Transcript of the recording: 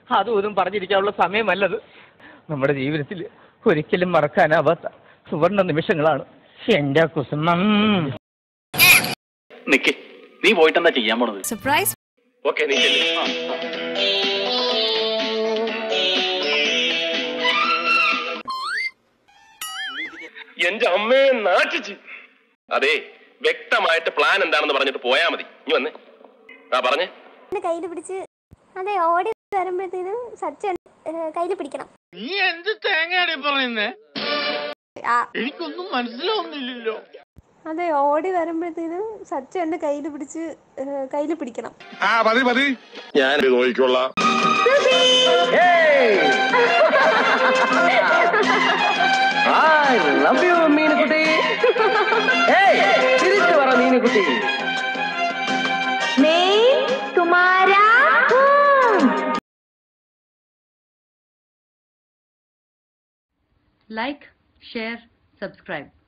അതും ഇതും പറഞ്ഞിരിക്കാനുള്ള സമയമല്ലത് നമ്മുടെ ജീവിതത്തിൽ ഒരിക്കലും മറക്കാനാവാത്ത സുവർണ നിമിഷങ്ങളാണ് എന്റെ കുസുമം നിക്ക് നീ പോയിട്ട് എന്താ ചെയ്യാൻ പോണത് സർപ്രൈസ് ഓക്കെ നീ ചെല്ല്. ആ. എന്റെ അമ്മയെ നാട്ടിച്ച് അതെ വ്യക്തമായിട്ട് പ്ലാൻ എന്താണെന്ന് പറഞ്ഞിട്ട് പോയാ മതി നീ വന്നേ ആ പറഞ്ഞേ കയ്യിൽ പിടിച്ച് അതെ ഓടി വരുമ്പോഴത്തേനും സച്ചൻ കയ്യിൽ പിടിക്കണം നീ എന്ത് തേങ്ങയാണ് പറയുന്നേ ആ, എനിക്കൊന്നും മനസ്സിലാവുന്നില്ലല്ലോ അതെ ഓടി വരുമ്പോഴത്തേനും സച്ചന്റെ കയ്യിൽ പിടിച്ച് കയ്യിൽ പിടിക്കണം ആ മതി മതി ഞാൻ നോക്കിക്കൊള്ളാം ലൈക്ക് ഷെയർ സബ്സ്ക്രൈബ്